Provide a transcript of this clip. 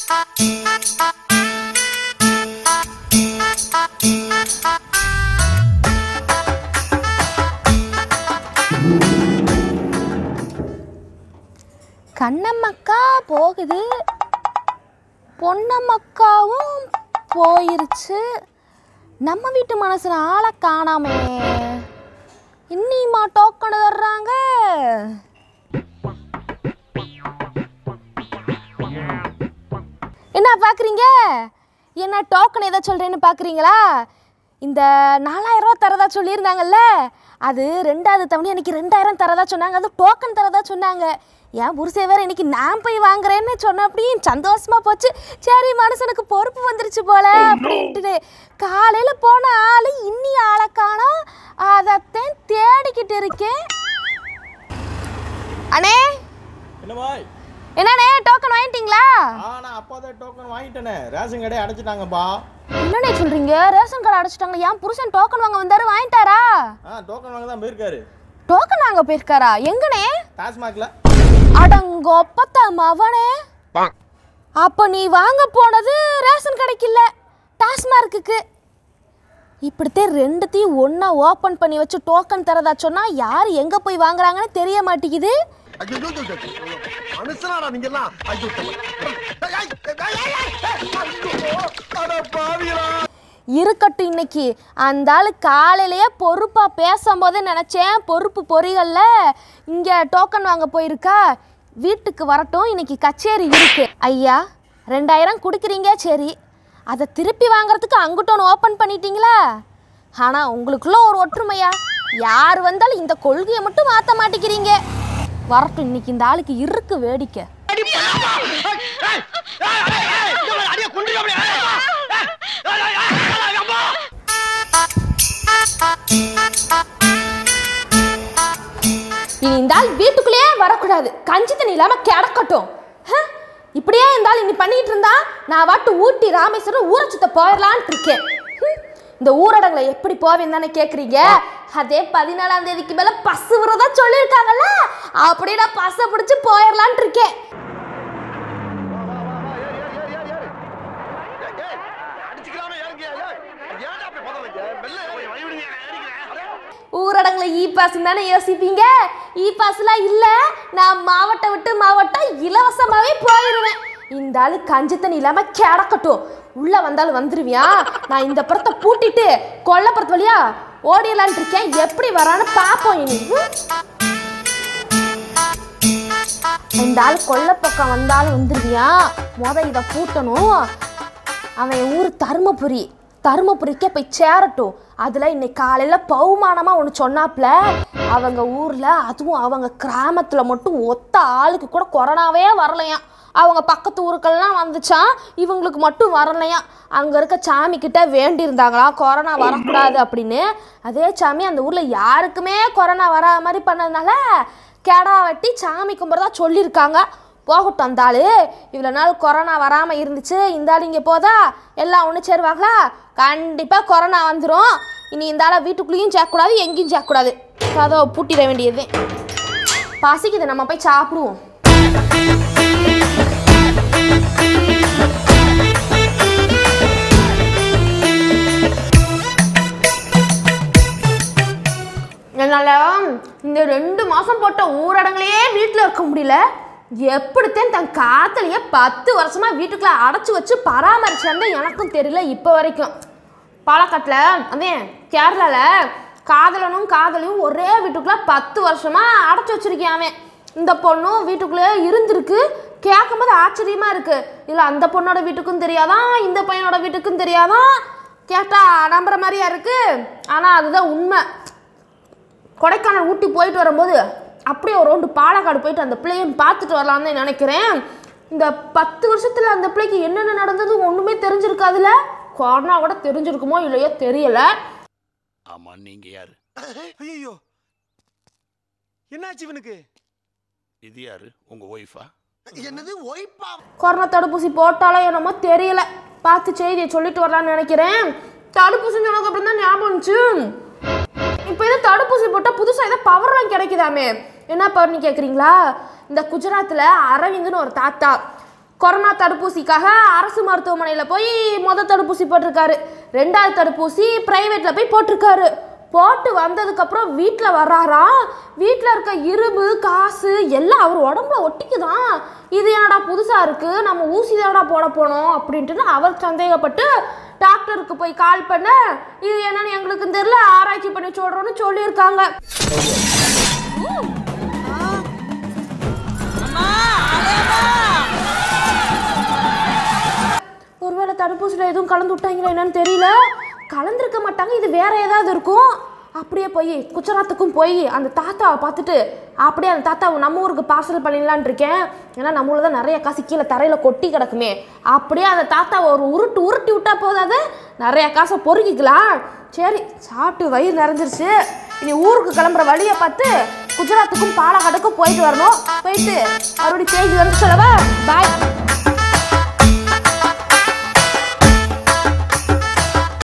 கண்ணம்மக்கா போகுது பொன்னம்மக்காவும் போயிருச்சு நம்ம வீட்டு மனசுல ஆளை காணாமே இன்னிமா டோக்கன் தர்றாங்க என்ன பார்க்குறீங்க என்ன டோக்கன் எதை சொல்கிறேன்னு பார்க்குறீங்களா இந்த நாலாயிரம் ரூபா தரதா சொல்லியிருந்தாங்கல்ல அது ரெண்டாவது தவணை அன்னைக்கு ரெண்டாயிரம் தரதா சொன்னாங்க அது டோக்கன் தரதா சொன்னாங்க ஏன் புருஷன் வேற இன்னைக்கு நான் போய் வாங்குறேன்னு சொன்ன அப்படியும் சந்தோஷமா போச்சு சரி மனுஷனுக்கு பொறுப்பு வந்துருச்சு போல அப்படின்ட்டு காலையில் போன ஆள் இன்னி ஆளை காணோம் அதைத்தான் தேடிக்கிட்டு இருக்கேன் அண்ணே என்னமாய் என்னண்ணே டோக்கன் வாங்கிட்டீங்களா ஆ நான் அப்பா தான் டோக்கன் வாங்கிட்டேனே ரேஷன் கடையை அடைச்சிட்டாங்கப்பா என்னண்ணே சொல்றீங்க ரேஷன் கார்டு அடைச்சிட்டாங்க என் புருஷன் டோக்கன் வாங்க வந்தாரு வாங்கிட்டாரா ஆ டோக்கன் வாங்க தான் போயிருக்காரு டோக்கன் வாங்க போயிருக்காரா எங்கண்ணே டாஸ்மாக்ல அடங்கொப்பத்த மவனே அப்ப நீ வாங்க போனது ரேஷன் கடைக்கு இல்ல டாஸ்மார்க்குக்கு இப்படித்தான் ரெண்டுத்தையும் ஒண்ணா ஓபன் பண்ணி வச்சு டோக்கன் தரதா சொன்னா யார் எங்க போய் வாங்குறாங்கன்னு தெரிய மாட்டேங்குது ஐயோ ஐயோ, ஐயோ. மனுஷனாடா நீங்க எல்லாம் ஐயோ ஐய், ஐய், ஐய், ஐய், ஐயோ, அட பாவிகளா இருக்கட்டும் இன்னைக்கு அந்த ஆள் காலையிலேயே பொறுப்பாக பேசும்போதே நினச்சேன் பொறுப்பு பொறிகள்ல இங்கே டோக்கன் வாங்க போயிருக்கா வீட்டுக்கு வரட்டும் இன்னைக்கு கச்சேரி இருக்கு ஐயா ரெண்டாயிரம் கொடுக்குறீங்க சரி அதை திருப்பி வாங்குறதுக்கு அங்குட்டோன்னு ஓப்பன் பண்ணிட்டீங்களா ஆனால் உங்களுக்குள்ள ஒரு ஒற்றுமையா யார் வந்தாலும் இந்த கொள்கையை மட்டும் மாற்ற மாட்டேங்கிறீங்க வரட்டும் இன்னைக்கு இந்த ஆளுக்கு இருக்கு வேடிக்கை இனி இந்த ஆள் வீட்டுக்குள்ளேயே வரக்கூடாது கஞ்சி தண்ணி இல்லாம கிடக்கட்டும் ஹ? இப்படியே இந்த ஆள் இனி பண்ணிட்டு இருந்தா நான் வாட்டு ஊட்டி ராமேஸ்வரம் ஊரை சுத்த போயிடலான்ட்டு இருக்கேன் ஹம். இந்த ஊரடங்குல எப்படி போவேன் தானே கேக்குறீங்க அதே பதினாலாம் தேதிக்கு மேல பஸ் விரதா சொல்லியிருக்காங்கல்ல அப்படியே நான் பஸ்ஸை பிடிச்சு போயிடலான்ட்டு இருக்கேன் அடிச்சுக்கலாமே ஏறுங்க ஏய், ஏன்டா அப்படி பதறீங்க மெல்ல ஏறுங்க, வழி விடுங்க, ஏறிக்கிறேன். ஊரடங்குல இ பாஸ் தானே யோசிப்பீங்க இ பாஸ்லாம் இல்ல நான் மாவட்டம் விட்டு மாவட்டம் இலவசமாவே போயிடுவேன் இந்த ஆளு கஞ்சி தண்ணி இல்லாம கிடக்கட்டும் உள்ள வந்தாலும் வந்துருவியா நான் இந்த புறத்தை பூட்டிட்டு கொல்லப்புறத்து வழியா ஓடிடலான் இருக்கேன் எப்படி வரான்னு பாப்போம் இனி ம்? இந்த ஆள் கொல்ல பக்கம் வந்தாலும் வந்துருவியா முத இதை பூட்டணும் அவன் என் ஊர் தருமபுரி தருமபுரிக்கே போய் சேரட்டும் அதில் இன்னைக்கு காலையில் பவுமானமாக ஒன்று சொன்னாப்ல அவங்க ஊரில் அதுவும் அவங்க கிராமத்தில் மட்டும் ஒத்த ஆளுக்கு கூட கொரோனாவே வரலையாம் அவங்க பக்கத்து ஊருக்கெல்லாம் வந்துச்சான் இவங்களுக்கு மட்டும் வரலையாம் அங்கே இருக்க சாமி கிட்ட வேண்டியிருந்தாங்களாம் கொரோனா வரக்கூடாது அப்படின்னு அதே சாமி அந்த ஊரில் யாருக்குமே கொரோனா வராத மாதிரி பண்ணதுனால கெடா வெட்டி சாமி கும்பிட்றதா சொல்லியிருக்காங்க போகட்டும் அந்த ஆளு இவ்வளோ நாள் கொரோனா வராமல் இருந்துச்சு இந்த ஆள் இங்கே போதா எல்லாம் ஒன்று சேருவாங்களா கண்டிப்பாக கொரோனா வந்துடும் இனி இந்த ஆளை வீட்டுக்குள்ளேயும் சேர்க்கக்கூடாது எங்கேயும் சேர்க்கக்கூடாது கதவை பூட்டிட வேண்டியது பசிக்குது நம்ம போய் சாப்பிடுவோம் என்னால் இந்த ரெண்டு மாதம் போட்ட ஊரடங்குலையே வீட்டில் இருக்க முடியல எப்படித்தான் தன் காத்தலையே பத்து வருஷமா வீட்டுக்குள்ள அடைச்சி வச்சு பராமரிச்சான்னு எனக்கும் தெரியல இப்போ வரைக்கும் பாலக்காட்டில் அவன் கேரளாவில் காதலனும் காதலியும் ஒரே வீட்டுக்குள்ள பத்து வருஷமா அடைச்சி வச்சிருக்கான் அவன் இந்த பொண்ணும் வீட்டுக்குள்ளே இருந்திருக்கு கேட்கும்போது ஆச்சரியமா இருக்கு இல்லை அந்த பொண்ணோட வீட்டுக்கும் தெரியாதான் இந்த பையனோட வீட்டுக்கும் தெரியாதான் கேட்டா நம்புற மாதிரியா இருக்கு ஆனால் அதுதான் உண்மை கொடைக்கானல் ஊட்டி போயிட்டு வரும்போது அப்படியே ஒரு ரவுண்டு பாலக்காடு போயிட்டு அந்த பிள்ளையும் பார்த்துட்டு வரலாம்னு தான் நினைக்கிறேன் இந்த பத்து வருஷத்தில் அந்த பிள்ளைக்கு என்னென்ன நடந்தது ஒன்றுமே தெரிஞ்சிருக்காதுல கொரோனா கூட தெரிஞ்சிருக்குமோ இல்லையோ தெரியல ஆமா நீங்க யாரு ஐயோ என்னாச்சு இவனுக்கு இது யாரு உங்க ஒய்ஃபா என்னது ஒய்ப்பா கொரோனா தடுப்பூசி போட்டாலோ என்னமோ தெரியல பார்த்து செய்தியை சொல்லிட்டு வரலாம்னு நினைக்கிறேன் தடுப்பூசி சொன்னதுக்கு அப்புறம் தான் ஞாபகம் வந்துச்சு இப்போ ஏதோ தடுப்பூசி போட்டால் புதுசாக ஏதோ பவர்லாம் கிடைக்குதாமே என்ன பவர்னு கேட்குறீங்களா இந்த குஜராத்தில் அரவிந்த்னு ஒரு தாத்தா கொரோனா தடுப்பூசிக்காக அரசு மருத்துவமனையில் போய் மொதல் தடுப்பூசி போட்டிருக்காரு ரெண்டாவது தடுப்பூசி ப்ரைவேட்டில் போய் போட்டிருக்காரு போட்டு வந்ததுக்கப்புறம் வீட்டில் வர்றாராம் வீட்டில் இருக்க இரும்பு காசு எல்லாம் அவர் உடம்புல ஒட்டிக்குதான் இது என்னடா புதுசாக இருக்குது நம்ம ஊசி தானடா போட போனோம் அப்படின்ட்டு அவர் சந்தேகப்பட்டு டாக்டருக்கு போய் கால் பண்ண இது என்னன்னு எங்களுக்கு தெரியல ஆராய்ச்சி பண்ணி சொல்கிறோன்னு சொல்லியிருக்காங்க ஒருவேளை தடுப்பூசியில் எதுவும் கலந்து விட்டாங்களா என்னன்னு தெரியல கலந்துருக்க மாட்டாங்க இது வேற ஏதாவது இருக்கும் அப்படியே போய் குஜராத்துக்கும் போய் அந்த தாத்தாவை பார்த்துட்டு அப்படியே அந்த தாத்தாவை நம்ம ஊருக்கு பார்சல் பண்ணிடலான் இருக்கேன் ஏன்னா நம்ம ஊரில் தான் நிறைய காசு கீழே தரையில் கொட்டி கிடக்குமே அப்படியே அந்த தாத்தாவை ஒரு உருட்டு உருட்டி விட்டா போதாது நிறைய காசை பொறுக்கிக்கலாம் சரி சாப்பிட்டு வயிறு நிறைஞ்சிருச்சு இனி ஊருக்கு கிளம்புற வழியை பார்த்து குஜராத்துக்கும் பாலக்காடுக்கும் போயிட்டு வரணும் போயிட்டு மறுபடியும் தேதி வந்து சொல்லவா பாய்